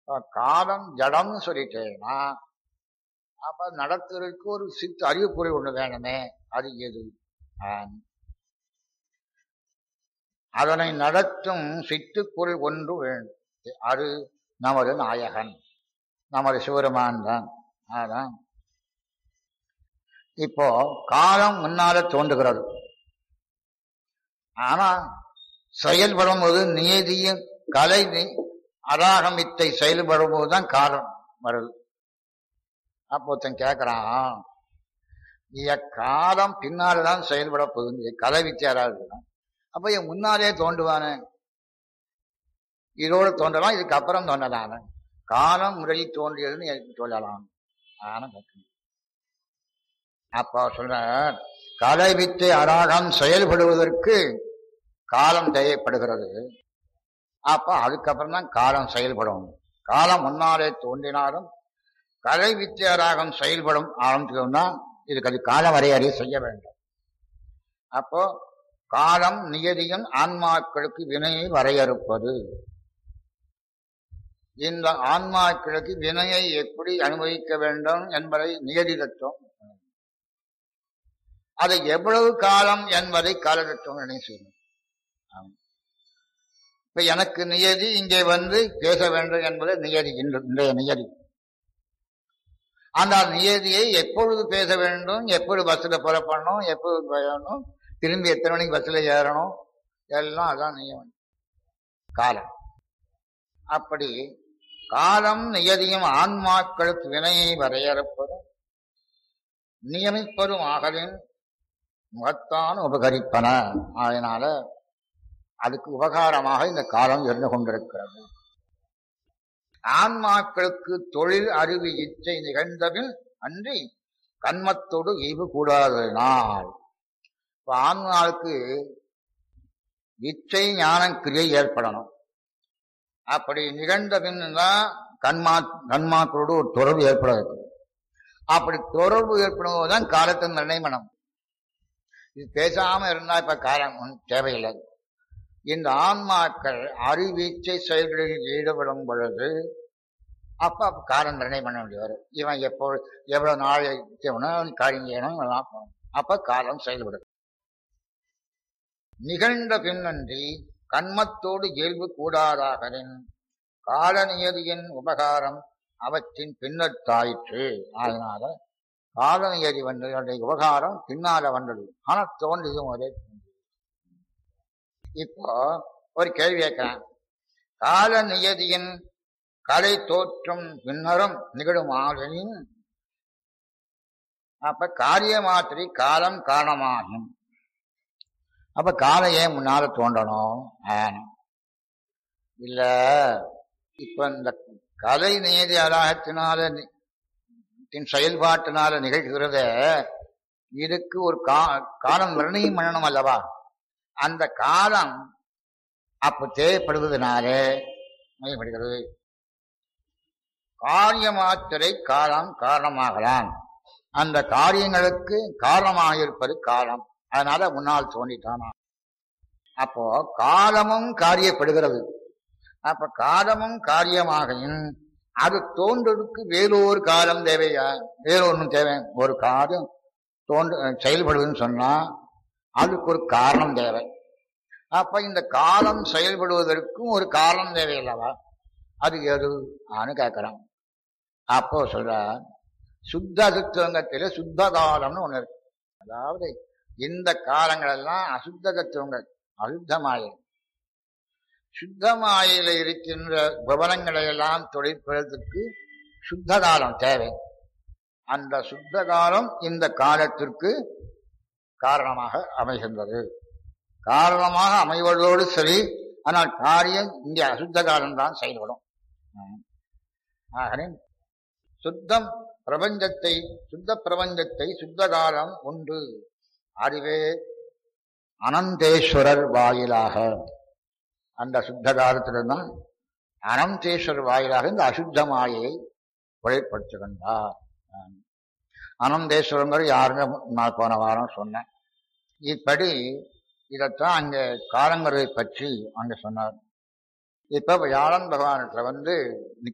காலம் ஜடம்னு சொல்லிட்டேன்னா அப்ப நடத்துறதுக்கு ஒரு சித்து அறிவுப்பொருள் ஒண்ணு வேணுமே அது எது ஆம். அதனை நடத்தும் சித்துப்பொருள் ஒன்று வேண்டும் அது நமது நாயகன் நமது சிவருமான் தான் அதான் இப்போ காலம் முன்னால தோன்றுகிறது ஆனா செயல்படும் போது நியதியும் கலை நி- அராகமித்தை செயல்படும் போதுதான் காலம் வருது அப்போ ஒருத்தன் கேட்கிறான் இய காலம் பின்னால்தான் செயல்பட போகுது கலை வித்தியாரா இருக்கலாம் அப்ப என் முன்னாலே தோண்டுவானே இதோடு தோன்றலாம் இதுக்கு அப்புறம் தோன்றலான காலம் முறையில் தோன்றியதுன்னு எனக்கு சொல்லலாம் ஆனா கேட்கணும். அப்போ சொல்ற கலை வித்தை அராகம் செயல்படுவதற்கு காலம் தேவைப்படுகிறது அப்ப அதுக்கப்புறம் தான் காலம் செயல்படும் காலம் முன்னாலே தோன்றினாலும் கலை வித்தியாராகம் செயல்படும் ஆரம்பிச்சோம்னா இதுக்கு அது கால வரையறை செய்ய வேண்டும் அப்போ காலம் நியதியும் ஆன்மாக்களுக்கு வினையை வரையறுப்பது இந்த ஆன்மாக்களுக்கு வினையை எப்படி அனுபவிக்க வேண்டும் என்பதை நியதி தத்துவம் அது எவ்வளவு காலம் என்பதை கால தத்துவம் நினைவு செய்யும் ஆம். இப்ப எனக்கு நியதி இங்கே வந்து பேச வேண்டும் என்பது நியதி இன்று இன்றைய நியதி அந்த நியதியை எப்பொழுது பேச வேண்டும் எப்பொழுது பஸ்ல புறப்படணும் எப்பொழுது போயணும் திரும்பி எத்தனை மணிக்கு பஸ்ல ஏறணும் எல்லாம் அதான் நியமம் காலம் அப்படி காலம் நியதியும் ஆன்மாக்களுக்கு வினையை வரையறுப்பதும் நியமிப்பதும் ஆகலின் முகத்தான் உபகரிப்பன அதனால அதுக்கு உபகாரமாக இந்த காலம் இருந்து கொண்டிருக்கிறது ஆன்மாக்களுக்கு தொழில் அறிவு இச்சை நிகழ்ந்தபின் அன்றி கண்மத்தோடு ஈவு கூடாதனால் இப்ப ஆன்மாவுக்கு இச்சை ஞானம் கிரியை ஏற்படணும் அப்படி நிகழ்ந்த பின் தான் கண்மா கண்மாக்களோடு ஒரு தொடர்பு ஏற்பட இருக்குது அப்படி தொடர்பு ஏற்படும் போதுதான் காலத்தை நிர்ணயம் பண்ணணும் இது பேசாம இருந்தா இப்ப காலம் ஒண்ணும் தேவையில்லை இந்த ஆன்மாக்கள் அறிவீச்சை செயல்களில் ஈடுபடும் பொழுது அப்ப அப்ப காலம் நிர்ணயம் பண்ண வேண்டிய வரும் இவன் எப்போ எவ்வளவு நாள் செய்யணும் காரியம் செய்யணும் இதெல்லாம் பண்ணணும். அப்ப காலம் செயல்படும் நிகழ்ந்த பின்னன்றி கண்மத்தோடு இயல்பு கூடாதாகலின் கால நியதியின் உபகாரம் அவற்றின் பின்னத்தாயிற்று அதனால கால நியதி வந்தது அதனுடைய உபகாரம் பின்னால வந்தது ஆனா தோன்றியதும் ஒரே இப்போ ஒரு கேள்வி கேட்கிறேன் கால நியதியின் கலை தோற்றம் பின்னரும் நிகழும் ஆதலின் அப்ப காரிய மாத்திரை காலம் காரணமாகும் அப்ப காலம் ஏன் முன்னால தோன்றணும் ஆனும். இல்ல இப்ப இந்த கலை நியதி அலாகத்தினால நி- தின் செயல்பாட்டினால நிகழ்கிறத இதுக்கு ஒரு கா காலம் நிர்ணயம் பண்ணணும் அல்லவா அந்த காலம் அப்ப தேவைப்படுவதனாலே மையப்படுகிறது காரிய மாத்திரை காலம் காரணமாகலாம் அந்த காரியங்களுக்கு காரணமாக இருப்பது காலம் அதனால முன்னால் தோன்றிட்டானா அப்போ காலமும் காரியப்படுகிறது அப்ப காலமும் காரியமாகையும் அது தோன்றதுக்கு வேறொரு காலம் தேவையா வேறொன்னும் தேவை ஒரு காலம் தோன்று செயல்படுதுன்னு சொன்னா அதுக்கு ஒரு காரணம் தேவை அப்ப இந்த காலம் செயல்படுவதற்கும் ஒரு காரணம் தேவையில்லவா அது எது ஆன்னு கேட்கிறான் அப்போ சொல்ற சுத்த தத்துவங்கத்தில சுத்த காலம்னு ஒண்ணு இருக்கு அதாவது இந்த காலங்கள் எல்லாம் அசுத்த தத்துவங்கள் அசுத்தமாயை சுத்தமாயில இருக்கின்ற விவரங்களை எல்லாம் தொழிற்படுறதுக்கு சுத்த காலம் தேவை அந்த சுத்த காலம் இந்த காலத்திற்கு காரணமாக அமைகின்றது காரணமாக அமைவதோடு சரி ஆனால் காரியம் இங்கே அசுத்த காலம்தான் செயல்படும் ம். ஆகவே சுத்தம் பிரபஞ்சத்தை சுத்த பிரபஞ்சத்தை சுத்த காலம் உண்டு அறிவே அனந்தேஸ்வரர் வாயிலாக அந்த சுத்த காலத்தில்தான் அனந்தேஸ்வரர் வாயிலாக இந்த அசுத்த மாயை வெளிப்படுத்துகின்றார் ஆம். அனந்தேஸ்வரங்கிற யாருன்னு நான் போன வாரம் சொன்னேன் இப்படி இதைத்தான் அங்க காலங்கரை பற்றி அங்க சொன்னார் இப்ப வியாழன் பகவானத்துல வந்து